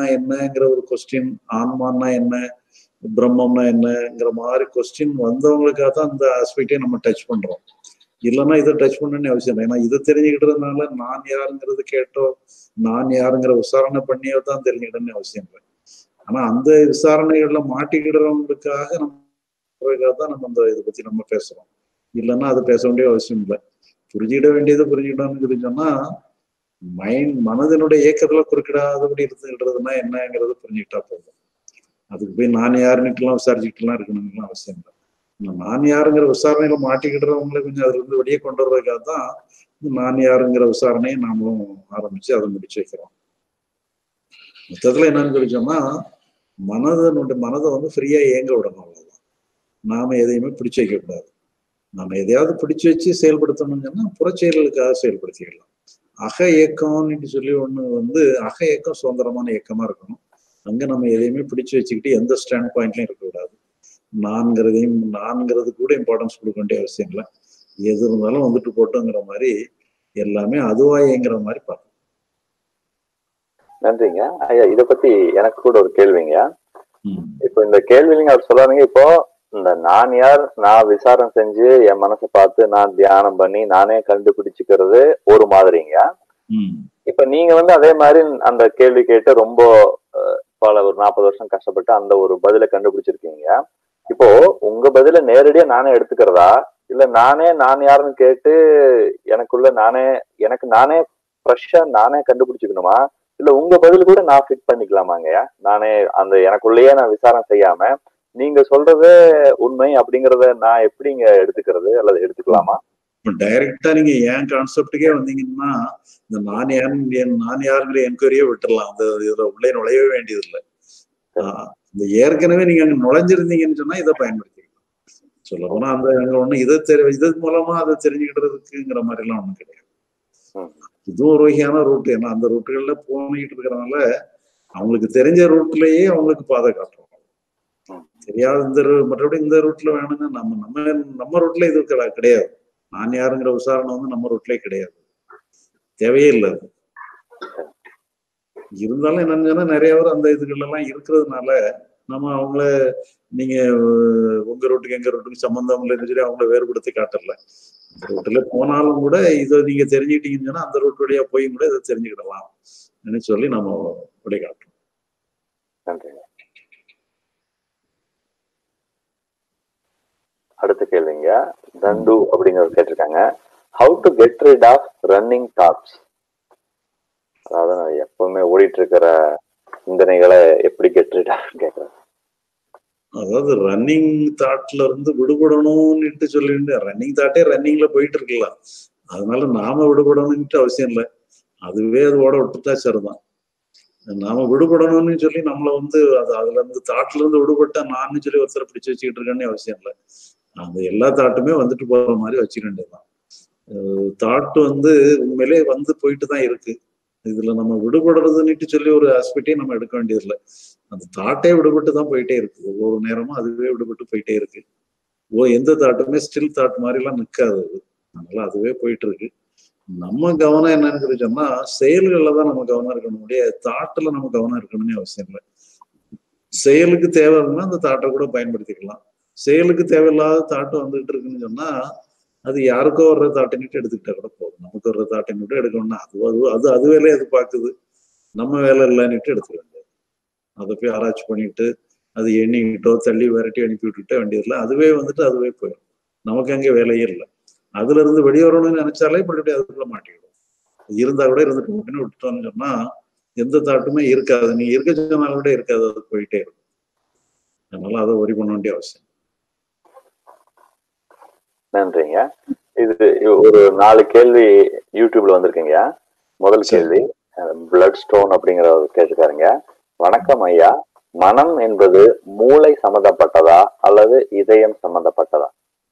ஆன்மான்னா என்னங்கிற ஒரு கொஸ்டின் ஆன்மான்னா என்ன பிரம்மம்னா என்னங்கிற மாதிரி கொஸ்டின் வந்தவங்களுக்காக தான் அந்த ஆஸ்பெக்டே நம்ம டச் பண்றோம் இல்லைன்னா இதை டச் பண்ணணும்னு அவசியம் இல்லை ஏன்னா இதை தெரிஞ்சுக்கிட்டதுனால நான் யாருங்கிறது கேட்டோ நான் யாருங்கிற விசாரணை பண்ணியோ தான் தெரிஞ்சுக்கிட்டேன்னு அவசியம் இல்லை ஆனா அந்த விசாரணைகள்ல மாட்டிக்கிடுறவங்களுக்காக நம்ம தான் நம்ம அந்த இதை பத்தி நம்ம பேசுறோம் இல்லைன்னா அது பேச வேண்டிய அவசியம் இல்லை புரிஞ்சுக்கிட வேண்டியது புரிஞ்சுக்கிட்டோம்னு சொல்லி சொன்னா மைண்ட் மனதினுடைய இயக்கத்துல குறுக்கிடாதபடி இருந்துகிட்டதுன்னா என்னங்கிறத புரிஞ்சுக்கிட்டா போதும் அதுக்கு போய் நான் யாருன்னுட்டுலாம் விசாரிச்சுக்கிட்டுலாம் இருக்கணும்லாம் அவசியம் இல்லை நான் யாருங்கிற விசாரணையில மாட்டிக்கிடுறவங்களை கொஞ்சம் அதுல இருந்து வெளியே கொண்டு வர்றதுக்காக தான் நான் யாருங்கிற விசாரணையை நாமளும் ஆரம்பிச்சு அதை முடிச்சு வைக்கிறோம் மொத்தத்துல என்னன்னு சொல்லி சொன்னா மனதனுடைய மனதை வந்து ஃப்ரீயா இயங்க விடணும் அவ்வளவுதான் நாம எதையுமே பிடிச்சு வைக்க கூடாது நாம எதையாவது பிடிச்சு வச்சு செயல்படுத்தணும்னு சொன்னா புறச்செயல்களுக்காக செயல்படுத்திக்கலாம் அக இயக்கம்னு சொல்லி ஒண்ணு வந்து அக இயக்கம் சுதந்திரமான இயக்கமா இருக்கணும் அங்க நம்ம எதையுமே பிடிச்சு வச்சுக்கிட்டு எந்த ஸ்டாண்ட் பாயிண்ட்லயும் இருக்கக்கூடாது நான்கிறதையும் நான்கிறது கூட இம்பார்ட்டன்ஸ் கொடுக்க வேண்டிய அவசியம் இல்லை எது இருந்தாலும் வந்துட்டு போட்டோங்கிற மாதிரி எல்லாமே அதுவா இயங்குற மாதிரி பார்க்கணும் நன்றிங்க ஐயா இத பத்தி எனக்கு கூட ஒரு கேள்விங்க ம். இப்போ இந்த கேள்வியிலங்க அவர் சொல்றாங்க இப்போ இந்த நான் யார் நான் விசாரணை செஞ்சு என் மனசை பார்த்து நான் தியானம் பண்ணி நானே கண்டுபிடிச்சுக்கிறது ஒரு மாதிரிங்க ம். இப்ப நீங்க வந்து அதே மாதிரி அந்த கேள்வி கேட்டு ரொம்ப அஹ், பல ஒரு நாற்பது வருஷம் கஷ்டப்பட்டு அந்த ஒரு பதிலை கண்டுபிடிச்சிருக்கீங்க இப்போ உங்க பதில நேரடியா நானே எடுத்துக்கிறதா இல்ல நானே நான் யாருன்னு கேட்டு எனக்குள்ள நானே எனக்கு நானே ஃப்ரெஷ்ஷா நானே கண்டுபிடிச்சுக்கணுமா இல்ல உங்க பதில் கூட நான் ஃபிட் பண்ணிக்கலாமாங்கய்யா நானே அந்த எனக்குள்ளேயே நான் விசாரணை செய்யாம நீங்க சொல்றதே உண்மை அப்படிங்கறத நான் எப்படிங்க எடுத்துக்கிறது அல்லது எடுத்துக்கலாமா இப்போ டைரக்டா நீங்க ஏன் கான்செப்டுக்கே வந்தீங்கன்னா இந்த நான் யாருன்னு நான் யாருங்கிற என்கொயரியே விட்டுறலாம் அந்த இதுல உள்ளே நுழையவே வேண்டியது இல்லை இந்த ஏற்கனவே நீங்க அங்க நுழைஞ்சிருந்தீங்கன்னு சொன்னா இதை பயன்படுத்திக்கலாம் சொல்ல போனா அந்த அங்க ஒண்ணு இதை தெரி இது மூலமா அதை தெரிஞ்சுக்கிட்டதுக்குங்கிற மாதிரி எல்லாம் ஒண்ணும் கிடையாது ம். இதுவும் ஒரு வகையான ரூட் ஏன்னா அந்த ரூட்டுகள்ல போனிட்டு இருக்கிறனால அவங்களுக்கு தெரிஞ்ச ரூட்லயே அவங்களுக்கு பாதை காட்டுறோம் ம். தெரியாத இந்த ரூ- மற்றபடி இந்த ரூட்ல வேணுங்க நம்ம நம்ம நம்ம ரூட்ல இது கிடை- கிடையாது நான் யாருங்கிற விசாரணை வந்து நம்ம ரூட்லயே கிடையாது தேவையே இல்லை அது. இருந்தாலும் என்னன்னு சொன்னா நிறைய பேர் அந்த இதுகள் எல்லாம் இருக்கிறதுனால நம்ம அவங்கள நீங்க அஹ், உங்க ரூட்டுக்கு எங்க ரூட்டுக்கு சம்பந்தம் இல்லைன்னு சொல்லி அவங்கள வேறுபடுத்தி காட்டல அந்த ரூட்ல போனாலும் கூட இதை நீங்க தெரிஞ்சுக்கிட்டீங்கன்னு சொன்னா அந்த ரூட் வழியா போய் கூட இதை தெரிஞ்சுக்கிடலாம் ன்னு சொல்லி நம்ம வழி காட்டுறோம் நன்றிங்க அடுத்த கேள்விங்க தண்டு அப்படிங்கறது கேட்டிருக்காங்க how to get rid of running thoughts அதாவது நான் எப்பவுமே ஓடிட்டு இருக்கிற சிந்தனைகளை எப்படி கெட் ரிட் ஆஃப் கேட்கறேன் அதாவது ரன்னிங் தாட்ல இருந்து விடுபடணும்னுட்டு சொல்லிட்டு ரன்னிங் தாட்டே ரன்னிங்ல போயிட்டு இருக்கலாம் அதனால நாம விடுபடணும்னுட்டு அவசியம் இல்லை அதுவே அது ஓட விட்டுட்டா சரிதான் நாம விடுபடணும்னு சொல்லி நம்மள வந்து அது அதுல இருந்து தாட்ல இருந்து விடுபட்டா நான் சொல்லி ஒருத்தரை பிடிச்சு வச்சுக்கிட்டு இருக்கேன்னு அவசியம் இல்லை அந்த எல்லா தாட்டுமே வந்துட்டு போற மாதிரி வச்சுக்க வேண்டியதுதான் தாட்டு வந்து உண்மையிலே வந்து போயிட்டு தான் இருக்கு இதுல நம்ம விடுபடுறதுன்னுட்டு சொல்லி ஒரு ஆஸ்பெக்டே நம்ம எடுக்க வேண்டியதில்லை அந்த தாட்டே விடுபட்டு தான் போயிட்டே இருக்கு ஒவ்வொரு நேரமும் அதுவே விடுபட்டு போயிட்டே இருக்கு ஓ எந்த தாட்டுமே ஸ்டில் தாட் மாதிரி எல்லாம் நிக்காது அது அதனால அதுவே போயிட்டு இருக்கு நம்ம கவனம் என்னன்னு சொல்லி சொன்னா செயல்கள்ல தான் நம்ம கவனம் இருக்கணும் முடியாது தாட்டுல நம்ம கவனம் இருக்கணும்னு அவசியம் இல்லை செயலுக்கு தேவைன்னா அந்த தாட்டை கூட பயன்படுத்திக்கலாம் செயலுக்கு தேவையில்லாத தாட்டு வந்துகிட்டு இருக்குன்னு சொன்னா அது யாருக்கோ வர்ற தாட்டினிட்டு எடுத்துக்கிட்டா கூட போதும் நமக்கு வர்ற தாட்டினிட்டு எடுக்கணும்னா அது அது அது அது வேலையை அது பாக்குது நம்ம வேலை இல்லைன்னுட்டு எடுத்துக்க வேண்டியது அதை போய் ஆராய்ச்சி பண்ணிட்டு அது எண்ணிக்கிட்டோ தள்ளி விரட்டி அனுப்பி விட்டுட்டே வேண்டியதில்லை அதுவே வந்துட்டு அதுவே போயிடும் நமக்கு அங்கே வேலையே இல்லை அதுல இருந்து வெளியே வரணும்னு நினைச்சாலே மறுபடியும் அதுக்குள்ள மாட்டிக்கிடும் இருந்தா கூட இருந்துட்டு அப்படின்னு விட்டுட்டோம்னு சொன்னா எந்த தாட்டுமே இருக்காது நீ இருக்க சொன்னாலும் கூட இருக்காது அது போயிட்டே இருக்கும் அதனால அதை ஒரி பண்ண வேண்டிய அவசியம் நன்றிங்க இது ஒரு நாலு கேள்வி யூடியூப்ல வந்திருக்குங்க முதல் கேள்வி பிளட் ஸ்டோன் அப்படிங்கிறவர் கேட்டிருக்காருங்க வணக்கம் ஐயா மனம் என்பது மூளை சம்பந்தப்பட்டதா அல்லது இதயம் சம்பந்தப்பட்டதா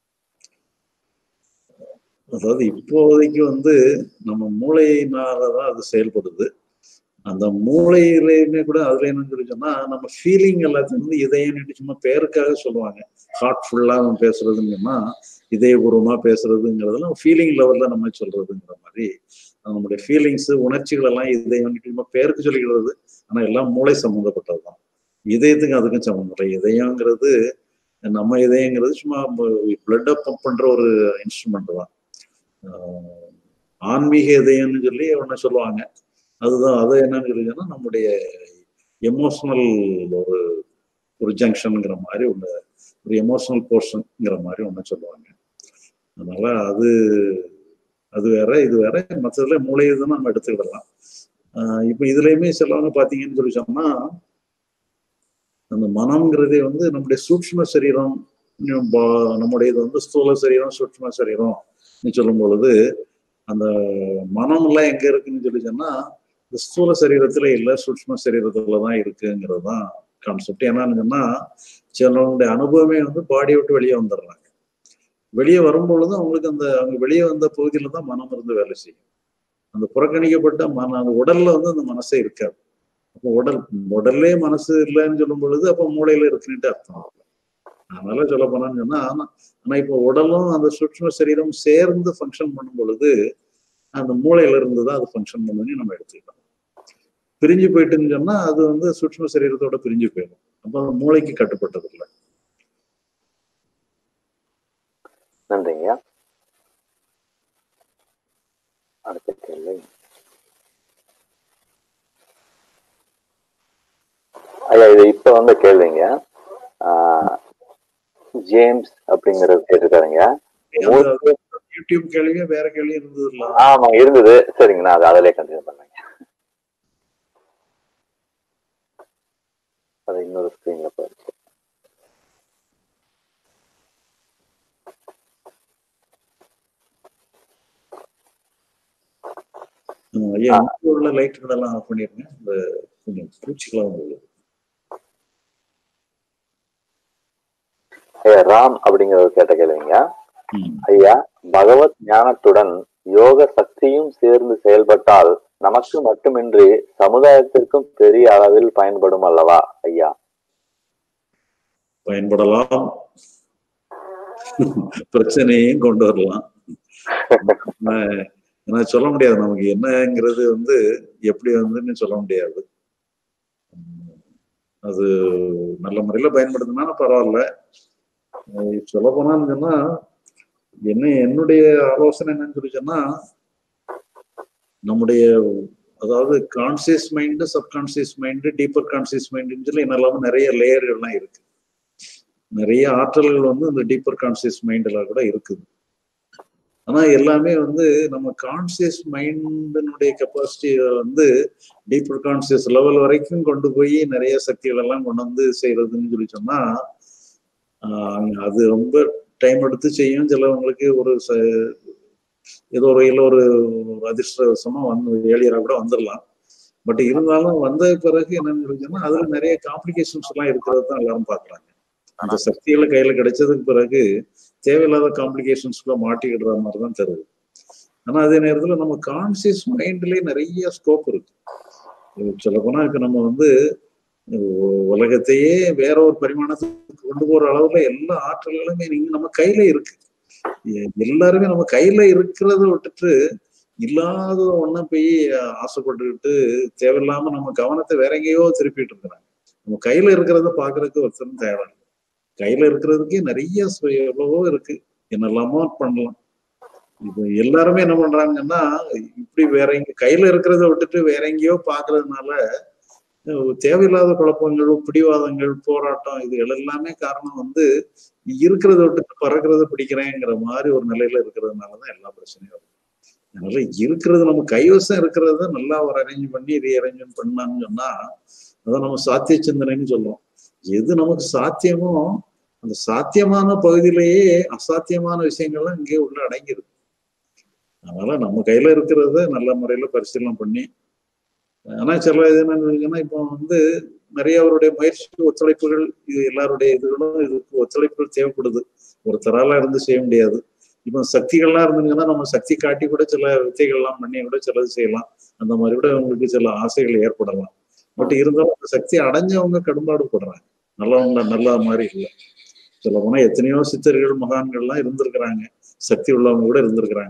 அதாவது இப்போதைக்கு வந்து நம்ம மூளையினாலதான் அது செயல்படுது அந்த மூளையிலையுமே கூட அதுல என்னன்னு சொல்லி சொன்னா நம்ம ஃபீலிங் எல்லாத்தையும் வந்து இதயம் சும்மா பேருக்காக சொல்லுவாங்க ஹார்ட்ஃபுல்லா நம்ம பேசுறதுன்னு சொன்னா இதயபூர்வமா பேசுறதுங்கிறதுலாம் ஃபீலிங் லெவல்ல நம்ம சொல்றதுங்கிற மாதிரி நம்முடைய ஃபீலிங்ஸ் உணர்ச்சிகள் எல்லாம் இதயம் நம்ம பேருக்கு சொல்லிக்கிறது ஆனா எல்லாம் மூளை சம்மந்தப்பட்டது தான் இதயத்துக்கும் அதுக்கும் சம்மந்தம் இல்லை இதயங்கிறது நம்ம இதயங்கிறது சும்மா பிளட்டை பம்ப் பண்ற ஒரு இன்ஸ்ட்ருமெண்ட் தான் ஆஹ் ஆன்மீக இதயம்னு சொல்லி ஒன்று சொல்லுவாங்க அதுதான் அது என்னன்னு சொல்லிச்சுன்னா நம்முடைய எமோஷனல் ஒரு ஒரு ஜங்ஷனுங்கிற மாதிரி ஒன்று ஒரு எமோஷனல் போர்ஷன்ங்கிற மாதிரி ஒன்று சொல்லுவாங்க அதனால அது அது வேற இது வேற மற்றதுல மூளை தான் நம்ம எடுத்துக்கிடலாம் ஆஹ் இப்போ இதுலயுமே சிலவங்க பார்த்தீங்கன்னு சொல்லி சொன்னா அந்த மனம்ங்கிறதே வந்து நம்முடைய சூட்ச்ம சரீரம் பா- நம்முடையது வந்து ஸ்தூல சரீரம் சூட்ச்ம சரீரம் சொல்லும் பொழுது அந்த மனம் எல்லாம் எங்க இருக்குன்னு சொல்லி சொன்னா இந்த ஸ்தூல சரீரத்துல இல்ல சூட்ச்ம சரீரத்துல தான் இருக்குங்கிறது தான் கான்செப்ட் என்னன்னு சொன்னா சிலவங்களுடைய அனுபவமே வந்து பாடியை விட்டு வெளியே வந்துடுறாங்க வெளியே வரும்பொழுது அவங்களுக்கு அந்த அவங்க வெளியே வந்த பகுதியில தான் மனம் இருந்து வேலை செய்யும் அந்த புறக்கணிக்கப்பட்ட மன அந்த உடல்ல வந்து அந்த மனசே இருக்காது அப்போ உடல் உடல்லே மனசு இல்லைன்னு சொல்லும் பொழுது அப்போ மூளையில இருக்குன்னுட்டு அர்த்தம் அதனால சொல்ல போனான்னு சொன்னா ஆனா ஆனா இப்போ உடலும் அந்த சூட்ச்ம சரீரம் சேர்ந்து ஃபங்க்ஷன் பண்ணும் பொழுது அந்த மூளையில இருந்து தான் அது ஃபங்க்ஷன் பண்ணுன்னு நம்ம எடுத்துக்கிட்டோம் பிரிஞ்சு போயிட்டுன்னு சொன்னா அது வந்து சூட்ச்ம சரீரத்தோட பிரிஞ்சு போயிடும் அப்போ அந்த மூளைக்கு கட்டுப்பட்டது இல்லை நன்றிங்க அடுத்த கேள்வி ஐயா இது இப்ப வந்த கேள்விங்க ஆஹ், ஜேம்ஸ் அப்படிங்கறது கேட்டிருக்காருங்க அது யூடியூப் கேள்வியே வேற கேள்வி இருந்தது இல்ல ஆமா இருந்தது சரிங்க நான் அதை அதிலே கண்டினியூ பண்ணேங்க அதை இன்னொரு ஸ்கிரீன்ல பாருங்க ஆஹ் ஐயா இங்க உள்ள லைட்டுகள் எல்லாம் ஆஃப் பண்ணிருங்க இந்த கொஞ்சம் பூச்சிகளாக உள்ளது ஐயா ராம் அப்படிங்கிறவர் கேட்ட கேள்விங்க ம். ஐயா பகவத் ஞானத்துடன் யோக சக்தியும் சேர்ந்து செயல்பட்டால் நமக்கு மட்டுமின்றி சமுதாயத்திற்கும் பெரிய அளவில் பயன்படும் அல்லவா ஐயா பயன்படலாம் பிரச்சனையும் கொண்டு வரலாம் ஆஹ் ஏன்னா சொல்ல முடியாது நமக்கு என்னங்கிறது வந்து எப்படி வந்துன்னு சொல்ல முடியாது உம் அது நல்ல முறையில பயன்படுத்தினா பரவாயில்ல சொல்ல போனான்னு சொன்னா என்ன என்னுடைய ஆலோசனை என்னன்னு சொல்லி சொன்னா நம்முடைய அதாவது conscious mind subconscious mind deeper conscious மைண்டுன்னு சொல்லி என்னெல்லாம நிறைய லேயர்கள்லாம் இருக்கு நிறைய ஆற்றல்கள் வந்து இந்த டீப்பர் கான்சியஸ் மைண்டில் கூட இருக்குது ஆனா எல்லாமே வந்து நம்ம கான்சியஸ் மைண்டினுடைய கெப்பாசிட்டி வந்து டீப்பர் கான்சியஸ் லெவல் வரைக்கும் கொண்டு போய் நிறைய சக்திகள் எல்லாம் கொண்டு வந்து செய்யறதுன்னு சொல்லி சொன்னா ஆஹ் அது ரொம்ப டைம் எடுத்து செய்யும் சிலவங்களுக்கு ஒரு ச- ஏதோ ஒரு வகையில் ஒரு ஒரு அதிர்ஷ்டவசமா வந்து ஏழியரா கூட வந்துடலாம் பட் இருந்தாலும் வந்த பிறகு என்னன்னு சொல்லி சொன்னா அதுல நிறைய காம்ப்ளிகேஷன்ஸ் எல்லாம் இருக்கிறது தான் எல்லாரும் பாக்குறாங்க அந்த சக்திகளை கையில கிடைச்சதுக்கு பிறகு தேவையில்லாத காம்ப்ளிகேஷன்ஸ்குள்ள மாட்டிக்கிடுற மாதிரி தான் தருது ஆனா அதே நேரத்துல நம்ம கான்சியஸ் மைண்ட்லயே நிறைய ஸ்கோப் இருக்கு சொல்ல போனா இப்ப நம்ம வந்து உ- உலகத்தையே வேற ஒரு பரிமாணத்துக்கு கொண்டு போற அளவுல எல்லா ஆற்றல்களுமே நீங்க நம்ம கையில இருக்கு எ- எல்லாருமே நம்ம கையில இருக்கிறத விட்டுட்டு இல்லாத ஒண்ணா போய் ஆசைப்பட்டுக்கிட்டு தேவையில்லாம நம்ம கவனத்தை வேற எங்கேயோ திருப்பிட்டு இருக்கிறாங்க நம்ம கையில இருக்கிறத பாக்குறதுக்கு ஒருத்தரும் தேவை இல்லை. கையில இருக்கிறதுக்கே நிறைய சு- எவ்வளவோ இருக்கு என்னெல்லாமோ பண்ணலாம் இப்போ எல்லாருமே என்ன பண்றாங்கன்னா இப்படி வேற எங்க கையில இருக்கிறத விட்டுட்டு வேற எங்கேயோ பாக்குறதுனால அஹ் தேவையில்லாத குழப்பங்கள் பிடிவாதங்கள் போராட்டம் இதுகள் எல்லாமே காரணம் வந்து இருக்கிறத விட்டுட்டு பறக்கிறத பிடிக்கிறேங்கிற மாதிரி ஒரு நிலையில இருக்கிறதுனாலதான் எல்லா பிரச்சனையும் வருது அதனால இருக்கிறது நம்ம கைவசம் இருக்கிறத நல்லா ஒரு அரேஞ்ச் பண்ணி ரீஅரேஞ்ச்மெண்ட் பண்ணான்னு சொன்னா அதான் நம்ம சாத்திய சிந்தனைன்னு சொல்றோம் எது நமக்கு சாத்தியமோ அந்த சாத்தியமான பகுதியிலேயே அசாத்தியமான விஷயங்கள்லாம் இங்கே உள்ள அடங்கியிருக்கு அதனால நம்ம கையில இருக்கிறத நல்ல முறையில பரிசீலனை பண்ணி ஆனா சில இது என்னன்னு இப்போ வந்து நிறைய அவருடைய முயற்சி ஒத்துழைப்புகள் இது எல்லாருடைய இதுகளும் இதுக்கு ஒத்துழைப்புகள் தேவைப்படுது ஒருத்தரால இருந்து செய்ய முடியாது இப்போ சக்திகள்லாம் இருந்துங்கன்னா நம்ம சக்தி காட்டி கூட சில வித்தைகள்லாம் பண்ணி கூட சிலது செய்யலாம் அந்த மாதிரி கூட அவங்களுக்கு சில ஆசைகள் ஏற்படலாம் பட் இருந்தாலும் அந்த சக்தி அடைஞ்சவங்க கடும்பாடு படுறாங்க நல்லவங்க நல்ல மாதிரி இல்லை சொல்ல போனா எத்தனையோ சித்தர்கள் மகான்கள்லாம் இருந்திருக்கிறாங்க சக்தி உள்ளவங்க கூட இருந்திருக்கிறாங்க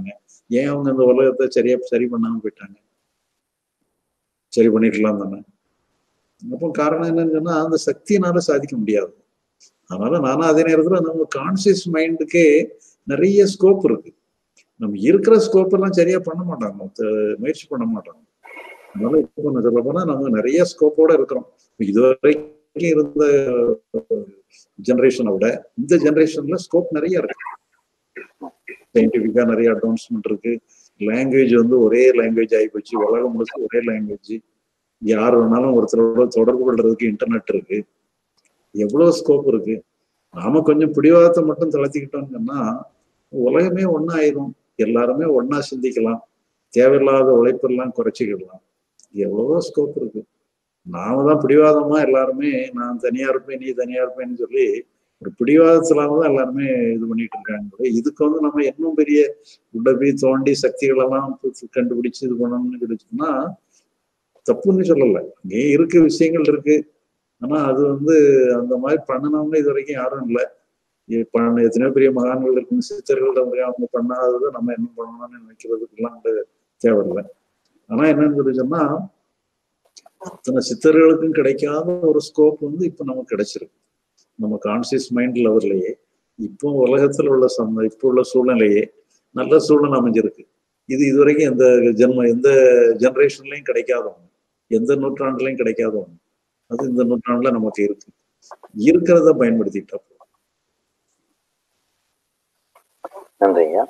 ஏன் அவங்க இந்த உலகத்தை சரியா சரி பண்ணாம போயிட்டாங்க சரி பண்ணிக்கலாம் தானே அப்போ காரணம் என்னன்னு சொன்னா அந்த சக்தியினால சாதிக்க முடியாது அதனால நானும் அதே நேரத்துல நம்ம கான்சியஸ் மைண்டுக்கே நிறைய ஸ்கோப் இருக்கு நம்ம இருக்கிற ஸ்கோப் எல்லாம் சரியா பண்ண மாட்டாங்க த- முயற்சி பண்ண மாட்டாங்க அதனால இப்போ கொஞ்சம் சொல்ல போனா நம்ம நிறைய ஸ்கோப்போட இருக்கிறோம் இதுவரைக்கும் இருந்த ஜெனரேஷனை விட இந்த ஜெனரேஷன்ல ஸ்கோப் நிறைய இருக்கு சயின்டிபிக்கா நிறைய அட்வான்ஸ்மெண்ட் இருக்கு லாங்குவேஜ் வந்து ஒரே லாங்குவேஜ் ஆகி போச்சு உலகம் முழுக்க ஒரே லாங்குவேஜ் யார் வேணாலும் ஒருத்தரோட தொடர்பு கொள்றதுக்கு இன்டர்நெட் இருக்கு எவ்வளவு ஸ்கோப் இருக்கு நாம கொஞ்சம் பிடிவாதத்தை மட்டும் தளர்த்திக்கிட்டோம்னு சொன்னா உலகமே ஒன்னாயிரும் எல்லாருமே ஒன்னா சிந்திக்கலாம் தேவையில்லாத உழைப்பெல்லாம் குறைச்சிக்கிடலாம் எவ்வளவோ ஸ்கோப் இருக்கு நாம தான் பிடிவாதமா எல்லாருமே நான் தனியா இருப்பேன் நீ தனியா இருப்பேன்னு சொல்லி ஒரு பிடிவாதத்திலாம தான் எல்லாருமே இது பண்ணிட்டு இருக்காங்க இதுக்கு வந்து நம்ம இன்னும் பெரிய உடம்பி தோண்டி சக்திகள் எல்லாம் புதுசு கண்டுபிடிச்சு இது பண்ணணும்னு கிடைச்சுன்னா தப்புன்னு சொல்லல இங்கே இருக்கு விஷயங்கள் இருக்கு ஆனா அது வந்து அந்த மாதிரி பண்ணணும்னு இது வரைக்கும் யாரும் இல்லை பண்ண எத்தனையோ பெரிய மகான்கள் இருக்கு சித்தர்கள் அவங்க அவங்க பண்ணாததை நம்ம என்ன பண்ணணும்னு நினைக்கிறதுக்கெல்லாம் வந்து தேவையில்லை ஆனா என்னன்னு சொல்லி சொன்னா அத்தனை சித்தர்களுக்கும் கிடைக்காத ஒரு ஸ்கோப் வந்து இப்ப நமக்கு கிடைச்சிருக்கு நம்ம கான்சியஸ் மைண்ட் லெவல்லையே இப்போ உலகத்துல உள்ள சம இப்போ உள்ள சூழ்நிலையே நல்ல சூழ்நிலை அமைஞ்சிருக்கு இது இதுவரைக்கும் எந்த ஜென்ம எந்த ஜெனரேஷன்லயும் கிடைக்காத ஒண்ணு எந்த நூற்றாண்டுலயும் கிடைக்காத ஒண்ணு அது இந்த நூற்றாண்டுல நமக்கு இருக்கு இருக்கிறத பயன்படுத்திட்டா போதும். நன்றிங்க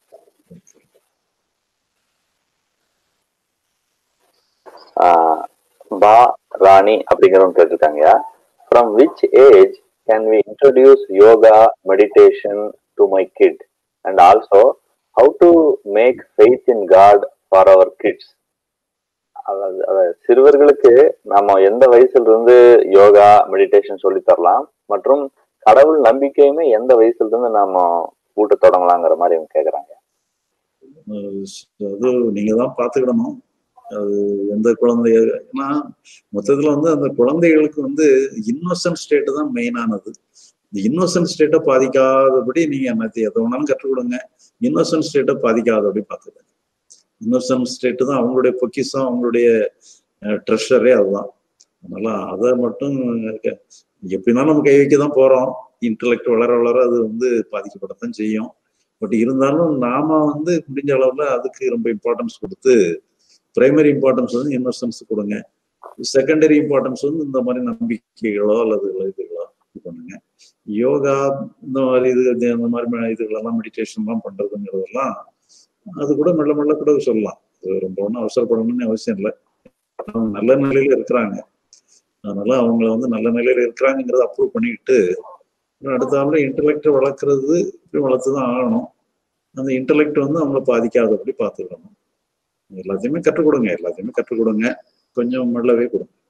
ஆஹ் பா ராணி அப்படிங்கிறவங்க கேட்டிருக்காங்க from which age can we introduce yoga meditation to my kid and also how to make faith in God for our kids அதாவது அதாவது சிறுவர்களுக்கு நம்ம எந்த வயசுல இருந்து யோகா மெடிடேஷன் சொல்லி தரலாம் மற்றும் கடவுள் நம்பிக்கையுமே எந்த வயசுல இருந்து நாம ஊட்ட தொடங்கலாங்கிற மாதிரி அவங்க கேக்குறாங்க அஹ் அது நீங்க தான் பாத்துக்கிடணும் அது எந்த குழந்தை ஏன்னா மொத்தத்துல வந்து அந்த குழந்தைகளுக்கு வந்து இன்னோசன்ட் ஸ்டேட் தான் மெயினானது இந்த இன்னோசன்ட் ஸ்டேட்டை பாதிக்காதபடி நீங்க என்னத்தை எதை வேணாலும் கற்றுக் கொடுங்க இன்னோசன்ட் ஸ்டேட்டை பாதிக்காதபடி பார்த்துக்கங்க இன்னோசன்ட் ஸ்டேட் தான் அவங்களுடைய பொக்கிஷம் அவங்களுடைய ட்ரெஷரே அதுதான் அதனால அதை மட்டும் க- எப்படினாலும் நம்ம கை வைக்க தான் போறோம் இன்டலெக்ட் வளர வளர அது வந்து பாதிக்கப்படத்தான் செய்யும் பட் இருந்தாலும் நாம வந்து முடிஞ்ச அளவுல அதுக்கு ரொம்ப இம்பார்ட்டன்ஸ் கொடுத்து பிரைமரி இம்பார்ட்டன்ஸ் வந்து இன்னோசன்ஸ் கொடுங்க செகண்டரி இம்பார்ட்டன்ஸ் வந்து இந்த மாதிரி நம்பிக்கைகளோ அல்லது இதுகளோ இது பண்ணுங்க யோகா இந்த மாதிரி இது இது இந்த மாதிரி ம- இதுகளெல்லாம் மெடிடேஷன்லாம் பண்றதுங்கிறதெல்லாம் அது கூட மெல்ல மெல்ல கூட சொல்லலாம் அது ரொம்ப ஒன்றும் அவசரப்படணும்னு அவசியம் இல்லை அவங்க நல்ல நிலையில இருக்கிறாங்க அதனால அவங்கள வந்து நல்ல நிலையில இருக்கிறாங்கிறத அப்ரூவ் பண்ணிக்கிட்டு அடுத்தாப்புல இன்டலெக்டை வளர்க்குறது இப்படி வளர்த்து தான் ஆகணும் அந்த இன்டலெக்ட் வந்து அவங்கள பாதிக்காதபடி பார்த்துக்கணும் எல்லாத்தையுமே கற்றுக் கொடுங்க எல்லாத்தையுமே கற்றுக் கொடுங்க கொஞ்சம் மெல்லவே கொடுங்க